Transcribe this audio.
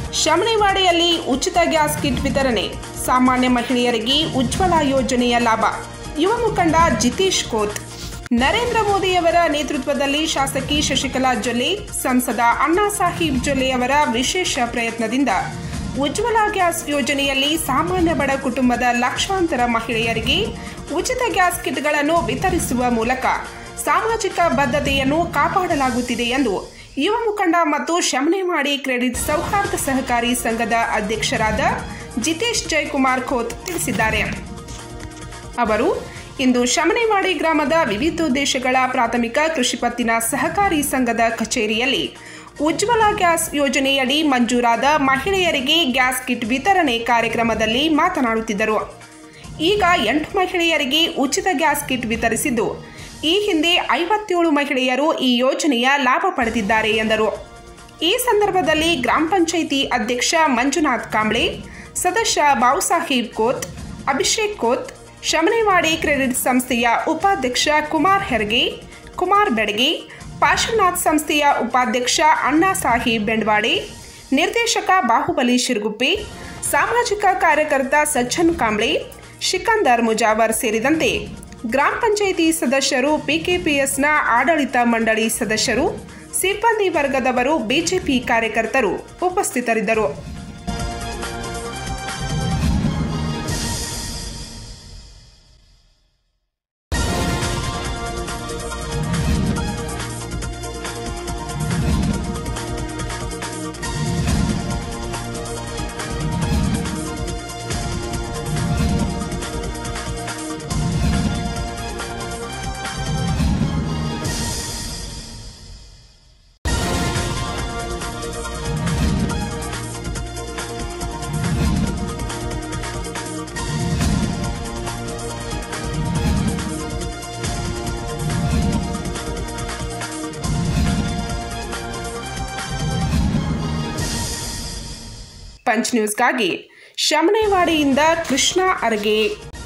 ಶಮಣಿವಾಡಿಯಲ್ಲಿ ಉಚಿತ gas kit ವಿತರಣೆ ಸಾಮಾನ್ಯ ಮಹಿಳೆಯರಿಗೆ ಉಜ್ವಲ ಯೋಜನೆಯ ಲಾಭ ಯುವ ಮುಖಂಡ ಜಿತೇಶ್ ಕೋತ್ ನರೇಂದ್ರ ಮೋದಿಯವರ ನೇತೃತ್ವದಲ್ಲಿ ಶಾಸಕಿ ಶಶಿಕಲಾ ಜೊಲ್ಲೆ ಸಂಸದ ಅಣ್ಣಾ ಸಾಹೀಬ್ ಜೊಲ್ಲೆ ಅವರ ವಿಶೇಷ ಪ್ರಯತ್ನದಿಂದ ಉಜ್ವಲ ಗ್ಯಾಸ್ ಯೋಜನೆಯಲ್ಲಿ ಸಾಮಾನ್ಯ ಬಡ ಕುಟುಂಬದ ಲಕ್ಷಾಂತರ ಮಹಿಳೆಯರಿಗೆ ಉಚಿತ ಗ್ಯಾಸ್ ಕಿಟ್ಗಳನ್ನು ವಿತರಿಸುವ ಮೂಲಕ ಸಾಮಾಜಿಕ ಬದ್ಧತೆಯನ್ನು ಕಾಪಾಡಲಾಗುತ್ತಿದೆ ಎಂದು ಯುವ ಮುಖಂಡ ಮತ್ತು ಶಮನೆಮಾಡಿ ಕ್ರೆಡಿಟ್ ಸೌಹಾರ್ದ ಸಹಕಾರಿ ಸಂಘದ ಅಧ್ಯಕ್ಷರಾದ ಜಿತೇಶ್ ಜಯಕುಮಾರ್ ಖೋತ್ ತಿಳಿಸಿದ್ದಾರೆ ಅವರು ಇಂದು ಶಮನೆವಾಡಿ ಗ್ರಾಮದ ವಿವಿಧೋದ್ದೇಶಗಳ ಪ್ರಾಥಮಿಕ ಕೃಷಿ ಪತ್ತಿನ ಸಹಕಾರಿ ಸಂಘದ ಕಚೇರಿಯಲ್ಲಿ ಉಜ್ವಲ ಗ್ಯಾಸ್ ಯೋಜನೆಯಡಿ ಮಂಜೂರಾದ ಮಹಿಳೆಯರಿಗೆ ಗ್ಯಾಸ್ ಕಿಟ್ ವಿತರಣೆ ಕಾರ್ಯಕ್ರಮದಲ್ಲಿ ಮಾತನಾಡುತ್ತಿದ್ದರು ಈಗ ಎಂಟು ಮಹಿಳೆಯರಿಗೆ ಉಚಿತ ಗ್ಯಾಸ್ ಕಿಟ್ ವಿತರಿಸಿದ್ದು ಈ ಹಿಂದೆ ಐವತ್ತೇಳು ಮಹಿಳೆಯರು ಈ ಯೋಜನೆಯ ಲಾಭ ಪಡೆದಿದ್ದಾರೆ ಎಂದರು ಈ ಸಂದರ್ಭದಲ್ಲಿ ಗ್ರಾಮ ಪಂಚಾಯಿತಿ ಅಧ್ಯಕ್ಷ ಮಂಜುನಾಥ್ ಕಾಂಬ್ಳೆ ಸದಸ್ಯ ಬಾವುಸಾಹೀಬ್ ಕೋತ್ ಅಭಿಷೇಕ್ ಕೋತ್ ಶಮನೆವಾಡಿ ಕ್ರೆಡಿಟ್ ಸಂಸ್ಥೆಯ ಉಪಾಧ್ಯಕ್ಷ ಕುಮಾರ್ ಹೆರ್ಗೆ ಕುಮಾರ್ ಬೆಡಗಿ ಪಾರ್ಶ್ವನಾಥ್ ಸಂಸ್ಥೆಯ ಉಪಾಧ್ಯಕ್ಷ ಅಣ್ಣಾ ಸಾಹೀಬ್ ಬೆಂಡ್ವಾಡೆ ನಿರ್ದೇಶಕ ಬಾಹುಬಲಿ ಶಿರ್ಗುಪ್ಪಿ ಸಾಮಾಜಿಕ ಕಾರ್ಯಕರ್ತ ಸಜ್ಜನ್ ಕಾಂಬ್ಳೆ ಶಿಕಂದರ್ ಮುಜಾವರ್ ಸೇರಿದಂತೆ ಗ್ರಾಮ ಪಂಚಾಯಿತಿ ಸದಸ್ಯರು ಪಿಕೆಪಿಎಸ್ನ ಆಡಳಿತ ಮಂಡಳಿ ಸದಸ್ಯರು ಸಿಬ್ಬಂದಿ ವರ್ಗದವರು ಬಿಜೆಪಿ ಕಾರ್ಯಕರ್ತರು ಉಪಸ್ಥಿತರಿದ್ದರು ಪಂಚ್ ನ್ಯೂಸ್ಗಾಗಿ ಶಮನೆವಾಡಿಯಿಂದ ಕೃಷ್ಣ ಅರ್ಗೆ